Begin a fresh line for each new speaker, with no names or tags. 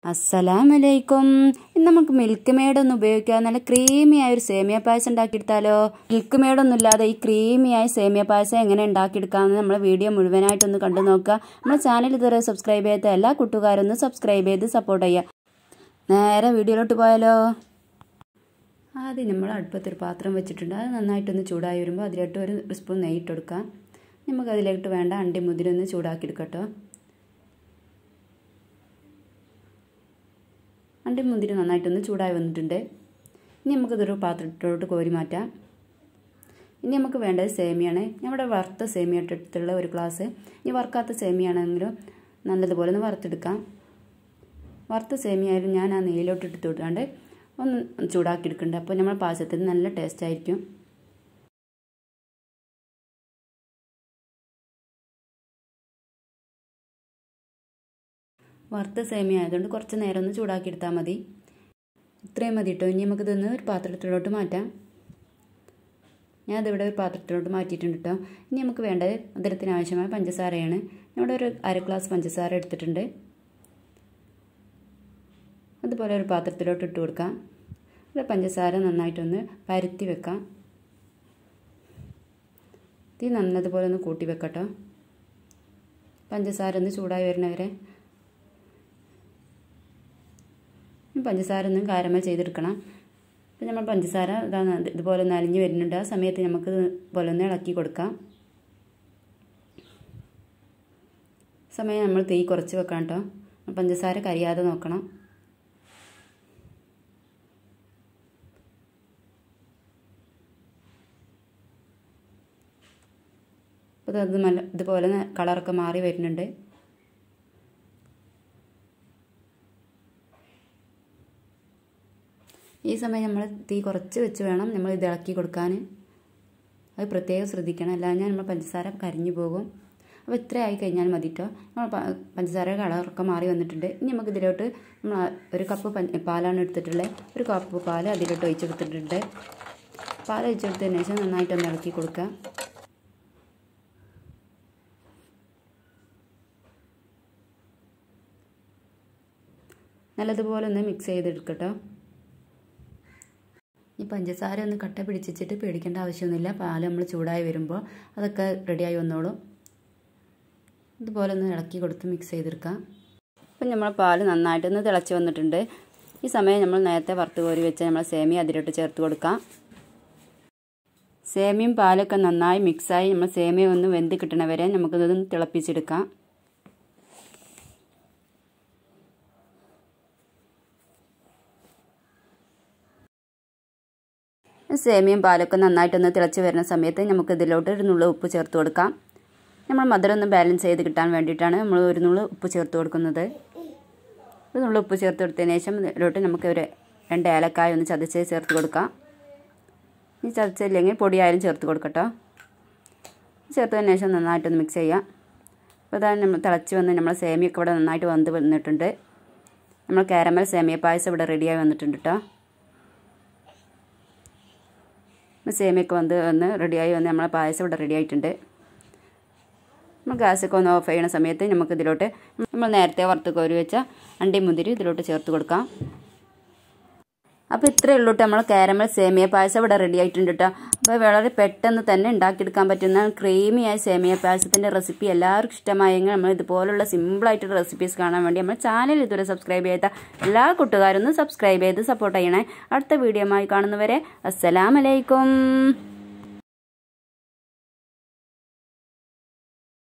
അസ്സലാമലൈക്കും ഇന്ന് നമുക്ക് മിൽക്ക് മെയ്ഡ് ഒന്നും ഉപയോഗിക്കാതെ നല്ല ക്രീമി ആയ ഒരു സേമിയ പായസം ഉണ്ടാക്കിയെടുത്താലോ മിൽക്ക് മെയ്ഡ് ഒന്നും ഇല്ലാതെ ഈ ക്രീമി ആയ സേമിയ പായസം എങ്ങനെ ഉണ്ടാക്കിയെടുക്കാമെന്ന് നമ്മളെ വീഡിയോ മുഴുവനായിട്ടൊന്ന് കണ്ടു നോക്കുക നമ്മുടെ ചാനൽ ഇതുവരെ സബ്സ്ക്രൈബ് ചെയ്യാത്ത എല്ലാ കൂട്ടുകാരും ഒന്ന് സബ്സ്ക്രൈബ് ചെയ്ത് സപ്പോർട്ട് ചെയ്യുക നേരെ വീഡിയോയിലോട്ട് പോയാലോ ആദ്യം നമ്മൾ അടുപ്പത്തൊരു പാത്രം വെച്ചിട്ടുണ്ട് അത് നന്നായിട്ടൊന്ന് ചൂടായി വരുമ്പോൾ അതിലോട്ട് ഒരു സ്പൂൺ നെയ്യിട്ട് കൊടുക്കാം നമുക്ക് അതിലോട്ട് വേണ്ട അണ്ടി മുതിരി ഒന്ന് ചൂടാക്കി എടുക്കട്ടോ അണ്ടി മുന്തിരി നന്നായിട്ടൊന്ന് ചൂടായി വന്നിട്ടുണ്ട് ഇനി നമുക്കിതൊരു പാത്രത്തിലോട്ട് കോരി മാറ്റാം ഇനി നമുക്ക് വേണ്ടത് സേമിയാണ് നമ്മുടെ വറുത്ത സേമിയ ഇട്ടിട്ടുള്ള ഒരു ഗ്ലാസ് ഇനി വറുക്കാത്ത സേമിയാണെങ്കിലും നല്ലതുപോലെ ഒന്ന് വറുത്തെടുക്കാം വറുത്ത സേമിയായാലും ഞാൻ ആ നെയ്യിലോട്ട് ഇട്ട് തൊട്ടാണ്ട് ഒന്ന് ചൂടാക്കി എടുക്കുന്നുണ്ട് അപ്പോൾ നമ്മൾ പാചകത്തിന് നല്ല ടേസ്റ്റ് ആയിരിക്കും വറുത്ത സേമിയ ആയതുകൊണ്ട് കുറച്ച് നേരം ഒന്ന് ചൂടാക്കി എടുത്താൽ മതി ഇത്രയും മതി കേട്ടോ ഇനി നമുക്കിതൊന്ന് ഒരു പാത്രത്തിലോട്ട് മാറ്റാം ഞാൻ അതിവിടെ ഒരു പാത്രത്തിലോട്ട് മാറ്റിയിട്ടുണ്ട് കേട്ടോ ഇനി നമുക്ക് വേണ്ടത് മധുരത്തിന് ആവശ്യമായ പഞ്ചസാരയാണ് ഇവിടെ ഒരു അര ഗ്ലാസ് പഞ്ചസാര എടുത്തിട്ടുണ്ട് അതുപോലെ ഒരു പാത്രത്തിലോട്ട് ഇട്ട് കൊടുക്കാം ഇവിടെ പഞ്ചസാര നന്നായിട്ടൊന്ന് പരത്തി വെക്കാം തീ നന്നതുപോലെ ഒന്ന് കൂട്ടി വെക്കട്ടോ പഞ്ചസാര ഒന്ന് ചൂടായി വരുന്നവരെ പഞ്ചസാര ഒന്ന് കാരമൽ ചെയ്തെടുക്കണം അപ്പം നമ്മൾ പഞ്ചസാര ഇതാണ് ഇതുപോലെ ഒന്ന് അലിഞ്ഞ് വരുന്നുണ്ട് ആ സമയത്ത് നമുക്ക് ഇതുപോലെ ഒന്ന് ഇളക്കി കൊടുക്കാം സമയം നമ്മൾ തീ കുറച്ച് വെക്കണം കേട്ടോ പഞ്ചസാര കരിയാതെ നോക്കണം അപ്പോൾ അത് നല്ല ഇതുപോലെ കളറൊക്കെ മാറി വരുന്നുണ്ട് ഈ സമയം നമ്മൾ തീ കുറച്ച് വെച്ച് വേണം നമ്മൾ ഇത് ഇളക്കി കൊടുക്കാൻ അത് പ്രത്യേകം ശ്രദ്ധിക്കണം അല്ലാതെ നമ്മൾ പഞ്ചസാര കരിഞ്ഞു പോകും അപ്പോൾ ഇത്ര ആയി കഴിഞ്ഞാൽ മതി കേട്ടോ നമ്മൾ പഞ്ചസാര കളറൊക്കെ മാറി വന്നിട്ടുണ്ട് ഇനി നമുക്ക് ഇതിലോട്ട് നമ്മൾ ഒരു കപ്പ് പാലാണ് എടുത്തിട്ടുള്ളത് ഒരു കപ്പ് പാൽ അതിലോട്ട് ഒഴിച്ചെടുത്തിട്ടുണ്ട് പാൽ ഒഴിച്ചെടുത്തതിന് ശേഷം നന്നായിട്ടൊന്ന് ഇളക്കി കൊടുക്കുക നല്ലതുപോലെ ഒന്ന് മിക്സ് ചെയ്തെടുക്കട്ടോ ഈ പഞ്ചസാര ഒന്ന് കട്ട പിടിച്ചിട്ട് പേടിക്കേണ്ട ആവശ്യമൊന്നുമില്ല പാൽ നമ്മൾ ചൂടായി വരുമ്പോൾ അതൊക്കെ റെഡിയായി വന്നോളും ഇതുപോലെ ഒന്ന് ഇളക്കി കൊടുത്ത് മിക്സ് ചെയ്തെടുക്കാം അപ്പം നമ്മൾ പാൽ നന്നായിട്ടൊന്ന് തിളച്ച് വന്നിട്ടുണ്ട് ഈ സമയം നമ്മൾ നേരത്തെ വറുത്ത് കോരി വെച്ച നമ്മൾ സേമിയ അതിലോട്ട് ചേർത്ത് കൊടുക്കാം സേമിയും പാലൊക്കെ നന്നായി മിക്സായി നമ്മൾ സേമിയ ഒന്ന് വെന്ത് കിട്ടണ വരെ നമുക്കിതൊന്ന് തിളപ്പിച്ചെടുക്കാം സേമിയയും പാലൊക്കെ നന്നായിട്ടൊന്ന് തിളച്ച് വരുന്ന സമയത്ത് നമുക്ക് ഇതിലോട്ട് ഒരു നുള്ള ഉപ്പ് ചേർത്ത് കൊടുക്കാം നമ്മൾ മധുരം ഒന്ന് ബാലൻസ് ചെയ്ത് കിട്ടാൻ വേണ്ടിയിട്ടാണ് നമ്മൾ ഒരു നുള്ള ഉപ്പ് ചേർത്ത് കൊടുക്കുന്നത് ഒരു നുള്ള ഉപ്പ് ചേർത്ത് കൊടുത്തതിന് ശേഷം ഇതിലോട്ട് നമുക്ക് ഒരു രണ്ട് ഏലക്കായ ഒന്ന് ചതച്ച് ചേർത്ത് കൊടുക്കാം ഈ ചതച്ചില്ലെങ്കിൽ പൊടിയായാലും ചേർത്ത് കൊടുക്കട്ടോ ചേർത്തതിന് ശേഷം നന്നായിട്ടൊന്ന് മിക്സ് ചെയ്യാം അപ്പോൾ അതാണ് നമ്മൾ തിളച്ച് വന്ന് നമ്മൾ സേമിയൊക്കെ ഇവിടെ നന്നായിട്ട് വന്ന് വന്നിട്ടുണ്ട് നമ്മൾ കാരമൽ സേമിയ പായസം ഇവിടെ റെഡിയായി വന്നിട്ടുണ്ട് കേട്ടോ സേമിയൊക്കെ വന്ന് വന്ന് റെഡിയായി വന്ന് നമ്മളെ പായസം ഇവിടെ റെഡി ആയിട്ടുണ്ട് നമ്മൾ ഗ്യാസൊക്കെ ഒന്ന് ഓഫ് ചെയ്യുന്ന സമയത്ത് നമുക്ക് ഇതിലോട്ട് നമ്മൾ നേരത്തെ വറുത്ത് കോരി വെച്ച അണ്ടി മുന്തിരി ഇതിലോട്ട് ചേർത്ത് കൊടുക്കാം അപ്പോൾ ഇത്രയേ ഉള്ളൂ കേട്ടോ നമ്മൾ കാരമൽ സേമിയ പായസം ഇവിടെ റെഡി ആയിട്ടുണ്ട് കേട്ടോ അപ്പോൾ വളരെ പെട്ടെന്ന് തന്നെ ഉണ്ടാക്കിയെടുക്കാൻ പറ്റുന്ന ക്രീമിയായ സേമിയ പായസത്തിൻ്റെ റെസിപ്പി എല്ലാവർക്കും ഇഷ്ടമായെങ്കിൽ നമ്മൾ ഇതുപോലുള്ള സിമ്പിളായിട്ടുള്ള റെസിപ്പീസ് കാണാൻ വേണ്ടി നമ്മൾ ചാനൽ ഇതുവരെ സബ്സ്ക്രൈബ് ചെയ്ത എല്ലാ കൂട്ടുകാരും ഒന്ന് സബ്സ്ക്രൈബ് ചെയ്ത് സപ്പോർട്ട് ചെയ്യണേ അടുത്ത വീഡിയോ ആയി കാണുന്നവരെ അസ്സലാമലൈക്കും